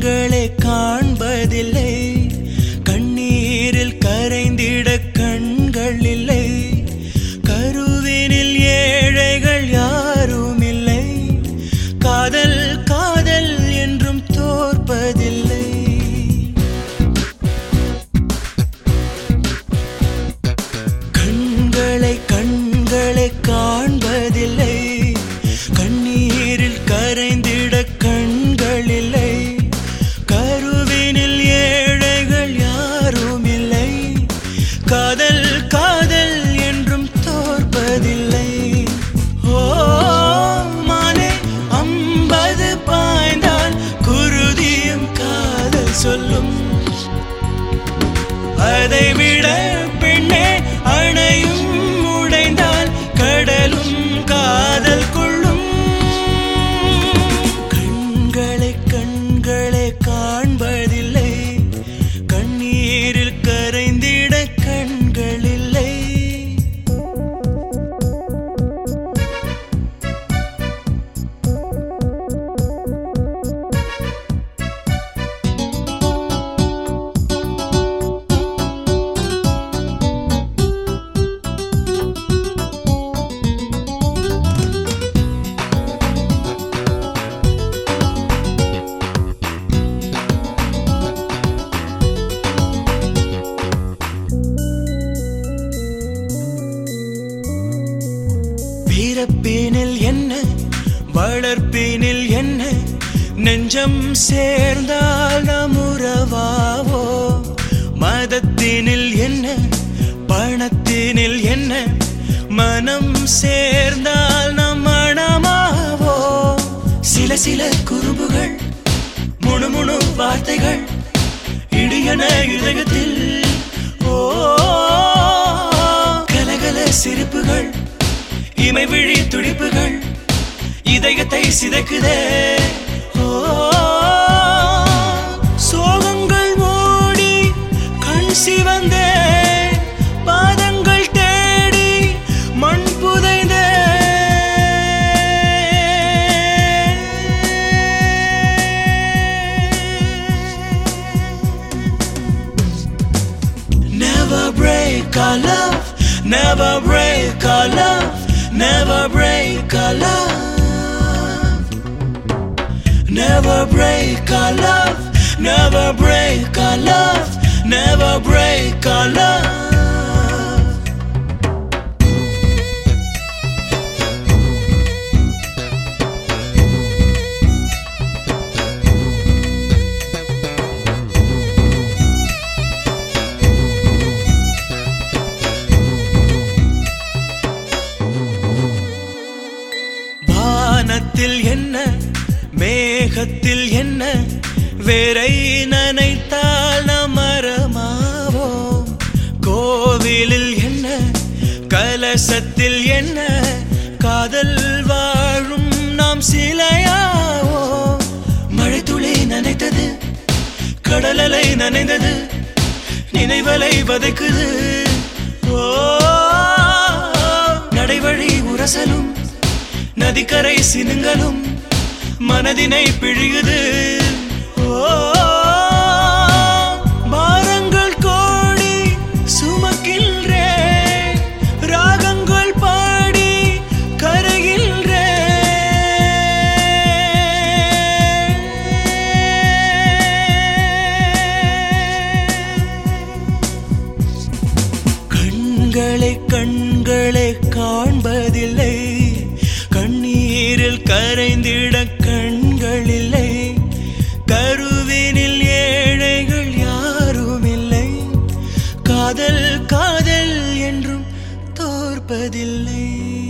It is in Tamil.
கண்களை காண்பதில்லை கண்ணீரில் கரைந்திட கண்கள் இல்லை கருவினில் ஏழைகள் யாரும் இல்லை காதல் காதல் என்றும் தோற்பதில்லை கண்களை கண்களை காண்பதில்லை கண்ணீரில் கரைந்திட கண்கள் இல்லை கருவினில் ஏழைகள் யாரும் இல்லை காதல் காதல் என்றும் தோற்பதில்லை ஓ மானே ஐம்பது பாய்ந்தால் குருதியும் காதல் சொல்லும் அதை விட பெண்ணே அணையும் உடைந்தால் கடலும் காதல் கொள்ளும் கண்களை கண்களை காண்பதில்லை கண்ணீரில் கரைந்திட கண்கள் இல்லை பிறப்பினில் என்ன வளர்ப்பினில் என்ன நெஞ்சம் சேர்ந்தால் நம் உறவாவோ மதத்தினில் என்ன பணத்தினில் என்ன மனம் சேர்ந்தால் நம் மனமாவோ சில சில குறும்புகள் முணுமுணு வார்த்தைகள் இடியன இதயத்தில் ஓ கலகல சிரிப்புகள் இமை விழி துடிப்புகள் இதயத்தை சிதைக்குதே ஓ சோகங்கள் மூடி கண் சிவந்தே பாதங்கள் தேடி மண் புதைந்தே Never break our love, never break our love, never break our love. Never break our love, never break our love, never break our love. வானத்தில் என்ன மேகத்தில் என்ன வேரை நனைத்தால் நாம் மரமாவோம் கோவிலில் என்ன கலசத்தில் என்ன காதல் வாழும் நாம் சிலையாவோம் மழை துளி நனைத்தது கடலலை நனைந்தது நினைவலை வதைக்குது ஓ நடைவழி உரசலும் நதிக்கரை சினுங்களும் மனதினை பிழியுது ஓ பாரங்கள் கோடி சுமக்கின்றேன் ராகங்கள் பாடி கரைகின்றேன் கண்களை கண்களை காண்பதில்லை கண்ணீரில் கரைந்திட கண்கள் இல்லை கருவினில் ஏழைகள் யாரும் இல்லை காதல் காதல் என்றும் தோற்பதில்லை